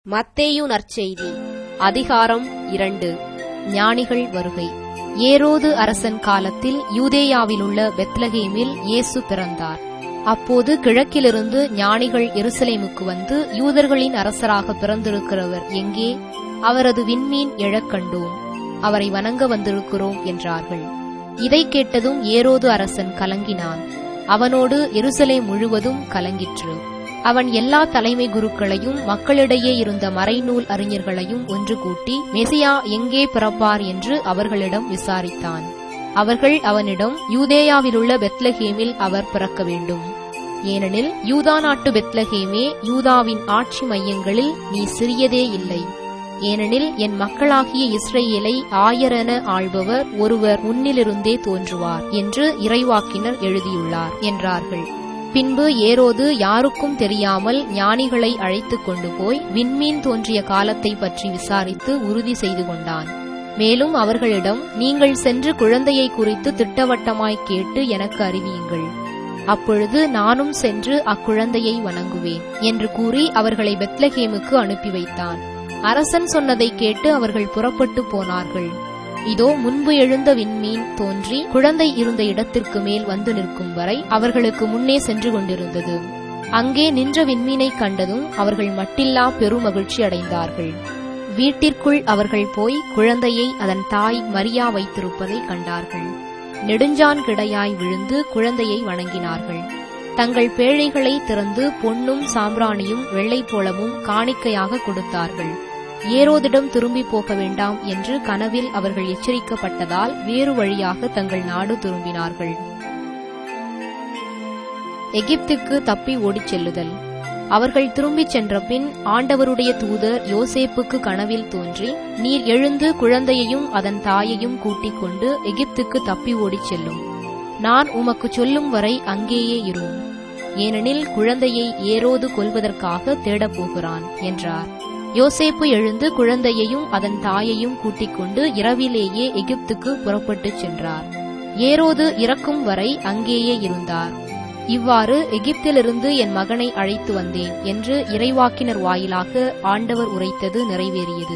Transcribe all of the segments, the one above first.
மத்தேயு நற்செய்தி அதிகாரம் இரண்டு ஞானிகள் வருகை ஏரோது அரசன் காலத்தில் யூதேயாவிலுள்ள பெத்லகேமில் இயேசு பிறந்தார் அப்போது கிழக்கிலிருந்து ஞானிகள் எருசலேமுக்கு வந்து யூதர்களின் அரசராக பிறந்திருக்கிறவர் எங்கே அவரது விண்மீன் எழக் கண்டோம் அவரை வணங்க வந்திருக்கிறோம் என்றார்கள் இதைக் கேட்டதும் ஏரோது அரசன் கலங்கினான் அவனோடு எருசலேம் முழுவதும் கலங்கிற்று அவன் எல்லா தலைமை குருக்களையும் மக்களிடையே இருந்த மறைநூல் அறிஞர்களையும் ஒன்று கூட்டி மெசியா எங்கே பிறப்பார் என்று அவர்களிடம் விசாரித்தான் அவர்கள் அவனிடம் யூதேயாவிலுள்ள பெத்லஹேமில் அவர் பிறக்க வேண்டும் ஏனெனில் யூதா நாட்டு பெத்லஹேமே யூதாவின் ஆட்சி மையங்களில் நீ சிறியதே இல்லை ஏனெனில் என் மக்களாகிய இஸ்ரேலை ஆயரென ஆள்பவர் ஒருவர் உன்னிலிருந்தே தோன்றுவார் என்று இறைவாக்கினர் எழுதியுள்ளார் என்றார்கள் பின்பு ஏரோது யாருக்கும் தெரியாமல் ஞானிகளை அழைத்துக் கொண்டு போய் விண்மீன் தோன்றிய காலத்தை பற்றி விசாரித்து உறுதி செய்து கொண்டான் மேலும் அவர்களிடம் நீங்கள் சென்று குழந்தையை குறித்து திட்டவட்டமாய் கேட்டு எனக்கு அறிவியுங்கள் அப்பொழுது நானும் சென்று அக்குழந்தையை வணங்குவேன் என்று கூறி அவர்களை பெத்லகேமுக்கு அனுப்பி வைத்தான் அரசன் சொன்னதை கேட்டு அவர்கள் புறப்பட்டு போனார்கள் இதோ முன்பு எழுந்த விண்மீன் தோன்றி குழந்தை இருந்த இடத்திற்கு மேல் வந்து நிற்கும் வரை அவர்களுக்கு முன்னே சென்று கொண்டிருந்தது அங்கே நின்ற விண்மீனை கண்டதும் அவர்கள் மட்டில்லா பெருமகிழ்ச்சி அடைந்தார்கள் வீட்டிற்குள் அவர்கள் போய் குழந்தையை அதன் தாய் மரியா வைத்திருப்பதை கண்டார்கள் நெடுஞ்சான் கிடையாய் விழுந்து குழந்தையை வணங்கினார்கள் தங்கள் பேழைகளை திறந்து பொன்னும் சாம்பிராணியும் வெள்ளைப்போளமும் காணிக்கையாக கொடுத்தார்கள் ஏரோதிடம் திரும்பி போக வேண்டாம் என்று கனவில் அவர்கள் எச்சரிக்கப்பட்டதால் வேறு வழியாக தங்கள் நாடு திரும்பினார்கள் எகிப்துக்கு தப்பி ஓடிச் செல்லுதல் அவர்கள் திரும்பிச் சென்ற பின் ஆண்டவருடைய தூதர் யோசேப்புக்கு கனவில் தோன்றி நீர் எழுந்து குழந்தையையும் அதன் தாயையும் கூட்டிக் கொண்டு எகிப்துக்கு தப்பி ஓடிச் செல்லும் நான் உமக்கு சொல்லும் வரை அங்கேயே இரும் ஏனெனில் குழந்தையை ஏரோது கொல்வதற்காக தேடப் போகிறான் என்றார் யோசேப்பு எழுந்து குழந்தையையும் அதன் தாயையும் கூட்டிக் கொண்டு இரவிலேயே எகிப்துக்கு புறப்பட்டுச் சென்றார் ஏரோது இறக்கும் வரை அங்கேயே இருந்தார் இவ்வாறு எகிப்திலிருந்து என் மகனை அழைத்து வந்தேன் என்று இறைவாக்கினர் வாயிலாக ஆண்டவர் உரைத்தது நிறைவேறியது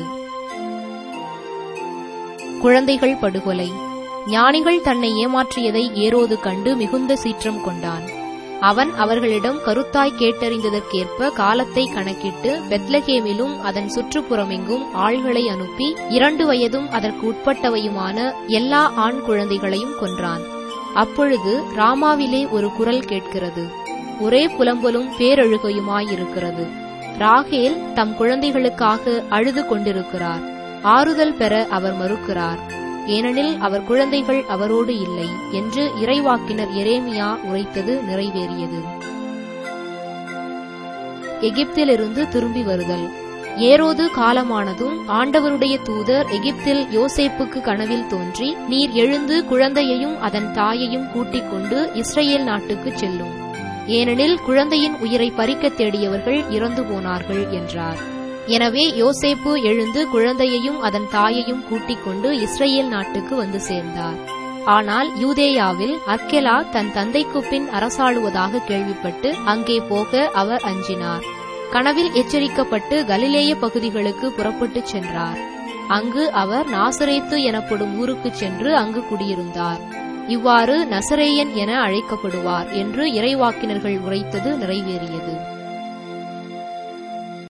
குழந்தைகள் படுகொலை ஞானிகள் தன்னை ஏமாற்றியதை ஏரோது கண்டு மிகுந்த சீற்றம் கொண்டான் அவன் அவர்களிடம் கருத்தாய் கேட்டறிந்ததற்கேற்ப காலத்தை கணக்கிட்டு பெத்லகேமிலும் அதன் சுற்றுப்புறமெங்கும் ஆள்களை அனுப்பி இரண்டு வயதும் அதற்கு உட்பட்டவையுமான எல்லா ஆண் குழந்தைகளையும் கொன்றான் அப்பொழுது ராமாவிலே ஒரு குரல் கேட்கிறது ஒரே புலம்பலும் பேரழுகையுமாயிருக்கிறது ராகேல் தம் குழந்தைகளுக்காக அழுது கொண்டிருக்கிறார் ஆறுதல் பெற அவர் மறுக்கிறார் ஏனெனில் அவர் குழந்தைகள் அவரோடு இல்லை என்று இறைவாக்கினர் எரேமியா உரைத்தது நிறைவேறியது எகிப்திலிருந்து திரும்பி வருதல் ஏரோது காலமானதும் ஆண்டவருடைய தூதர் எகிப்தில் யோசேப்புக்கு கனவில் தோன்றி நீர் எழுந்து குழந்தையையும் அதன் தாயையும் கூட்டிக் கொண்டு இஸ்ரேல் நாட்டுக்கு செல்லும் ஏனெனில் குழந்தையின் உயிரை பறிக்கத் தேடியவர்கள் இறந்து போனார்கள் என்றார் எனவே யோசேப்பு எழுந்து குழந்தையையும் அதன் தாயையும் கூட்டிக் கொண்டு இஸ்ரேல் நாட்டுக்கு வந்து சேர்ந்தார் ஆனால் யூதேயாவில் அர்கெலா தன் தந்தைக்கு பின் அரசாளுவதாக கேள்விப்பட்டு அங்கே போக அவர் அஞ்சினார் கனவில் எச்சரிக்கப்பட்டு கலிலேய பகுதிகளுக்கு புறப்பட்டுச் சென்றார் அங்கு அவர் நாசரேத்து எனப்படும் ஊருக்கு சென்று அங்கு குடியிருந்தார் இவ்வாறு நசரேயன் என அழைக்கப்படுவார் என்று இறைவாக்கினர்கள் உரைத்தது நிறைவேறியது